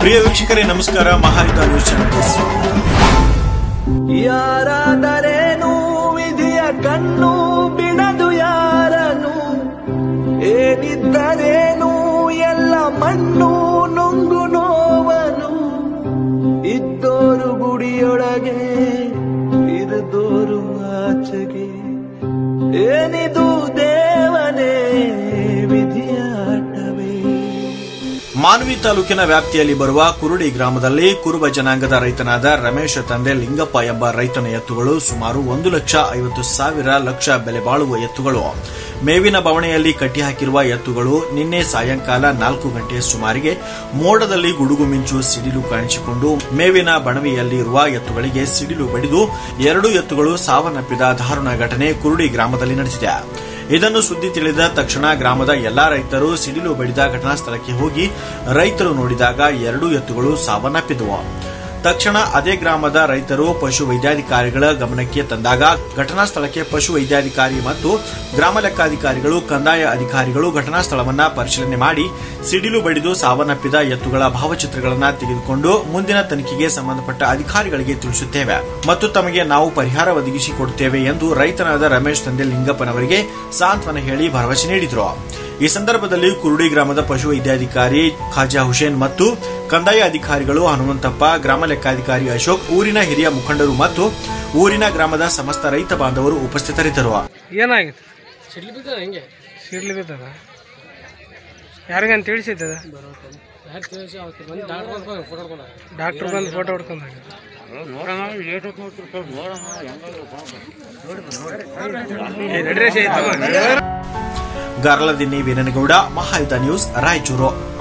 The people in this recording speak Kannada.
ಪ್ರಿಯ ವೀಕ್ಷಕರೇ ನಮಸ್ಕಾರ ಮಹಾಯುಧ ನ್ಯೂಸ್ ಚಾನೆಲ್ಗೆ ಸ್ವಾಗತ ಯಾರಾದರೇನು ವಿಧಿಯ ಕಣ್ಣು ಬಿಡದು ಯಾರನು ಏನಿದ್ದರೇನು ಎಲ್ಲ ಮಣ್ಣು ನುಂಗು ನೋವನು ಇದ್ದೋರು ಗುಡಿಯೊಳಗೆ ಇರದೋರು ಆಚೆಗೆ ಏನಿದು ದೇವನೇ ವಿಧಿಯಾಟವೇ ಮಾನವಿ ತಾಲೂಕಿನ ವ್ಯಾಪ್ತಿಯಲ್ಲಿ ಬರುವ ಕುರುಡಿ ಗ್ರಾಮದಲ್ಲಿ ಕುರುಬ ಜನಾಂಗದ ರೈತನಾದ ರಮೇಶ ತಂದೆ ಲಿಂಗಪ್ಪ ಎಂಬ ರೈತನ ಎತ್ತುಗಳು ಸುಮಾರು ಒಂದು ಲಕ್ಷ ಐವತ್ತು ಸಾವಿರ ಲಕ್ಷ ಬೆಲೆ ಬಾಳುವ ಎತ್ತುಗಳು ಮೇವಿನ ಬವಣೆಯಲ್ಲಿ ಕಟ್ಟಿಹಾಕಿರುವ ಎತ್ತುಗಳು ನಿನ್ನೆ ಸಾಯಂಕಾಲ ನಾಲ್ಕು ಗಂಟೆ ಸುಮಾರಿಗೆ ಮೋಡದಲ್ಲಿ ಗುಡುಗು ಮಿಂಚು ಸಿಡಿಲು ಕಾಣಿಸಿಕೊಂಡು ಮೇವಿನ ಬಣವೆಯಲ್ಲಿ ಇರುವ ಎತ್ತುಗಳಿಗೆ ಸಿಡಿಲು ಬಡಿದು ಎರಡು ಎತ್ತುಗಳು ಸಾವನ್ನಪ್ಪಿದ ದಾರುಣ ಘಟನೆ ಕುರುಡಿ ಗ್ರಾಮದಲ್ಲಿ ನಡೆದಿದೆ ಇದನ್ನು ಸುದ್ದಿ ತಿಳಿದ ತಕ್ಷಣ ಗ್ರಾಮದ ಎಲ್ಲಾ ರೈತರು ಸಿಡಿಲು ಬಡಿದ ಘಟನಾ ಸ್ಥಳಕ್ಕೆ ಹೋಗಿ ರೈತರು ನೋಡಿದಾಗ ಎರಡೂ ಎತ್ತುಗಳು ಸಾವನ್ನಪ್ಪಿದವು ತಕ್ಷಣ ಅದೇ ಗ್ರಾಮದ ರೈತರು ಪಶು ವೈದ್ಯಾಧಿಕಾರಿಗಳ ಗಮನಕ್ಕೆ ತಂದಾಗ ಘಟನಾ ಸ್ಥಳಕ್ಕೆ ಪಶು ವೈದ್ಯಾಧಿಕಾರಿ ಮತ್ತು ಗ್ರಾಮ ಲೆಕ್ಕಾಧಿಕಾರಿಗಳು ಕಂದಾಯ ಅಧಿಕಾರಿಗಳು ಘಟನಾ ಸ್ಥಳವನ್ನ ಪರಿಶೀಲನೆ ಮಾಡಿ ಸಿಡಿಲು ಬಡಿದು ಸಾವನ್ನಪ್ಪಿದ ಎತ್ತುಗಳ ಭಾವಚಿತ್ರಗಳನ್ನು ತೆಗೆದುಕೊಂಡು ಮುಂದಿನ ತನಿಖೆಗೆ ಸಂಬಂಧಪಟ್ಟ ಅಧಿಕಾರಿಗಳಿಗೆ ತಿಳಿಸುತ್ತೇವೆ ಮತ್ತು ತಮಗೆ ನಾವು ಪರಿಹಾರ ಒದಗಿಸಿಕೊಡುತ್ತೇವೆ ಎಂದು ರೈತನಾದ ರಮೇಶ್ ತಂದೆ ಲಿಂಗಪ್ಪನವರಿಗೆ ಸಾಂತ್ವನ ಹೇಳಿ ಭರವಸೆ ನೀಡಿದರು ಈ ಸಂದರ್ಭದಲ್ಲಿ ಕುರುಡಿ ಗ್ರಾಮದ ಪಶು ವೈದ್ಯಾಧಿಕಾರಿ ಖಾಜಾ ಹುಸೇನ್ ಮತ್ತು ಕಂದಾಯ ಅಧಿಕಾರಿಗಳು ಹನುಮಂತಪ್ಪ ಗ್ರಾಮ ಲೆಕ್ಕಾಧಿಕಾರಿ ಅಶೋಕ್ ಊರಿನ ಹಿರಿಯ ಮುಖಂಡರು ಮತ್ತು ಊರಿನ ಗ್ರಾಮದ ಸಮಸ್ತ ರೈತ ಬಾಂಧವರು ಉಪಸ್ಥಿತರಿದ್ದರು ಏನಾಗಿತ್ತು ಸಿಡ್ಲು ಬಿದ್ದ ಹೆಂಗೆ ಸಿಡ್ಲು ಬಿದ್ದದ ಯಾರಿಗಂತ ತಿಳಿಸಿದ್ದದ ಯಾರು ತಿಳಿಸಿ ಅವತ್ತು ಬಂದು ಡಾಕ್ಟರ್ ಬಂದು ಫೋಟೋ ಹೊಡ್ಕೊಂಡ ಡಾಕ್ಟರ್ ಬಂದು ಫೋಟೋ ಹೊಡ್ಕೊಂಡಾಗ ಗರ್ಲದಿನ್ನಿ ವೀರನಗೌಡ ಮಹಾಯುಧ ನ್ಯೂಸ್ ರಾಯಚೂರು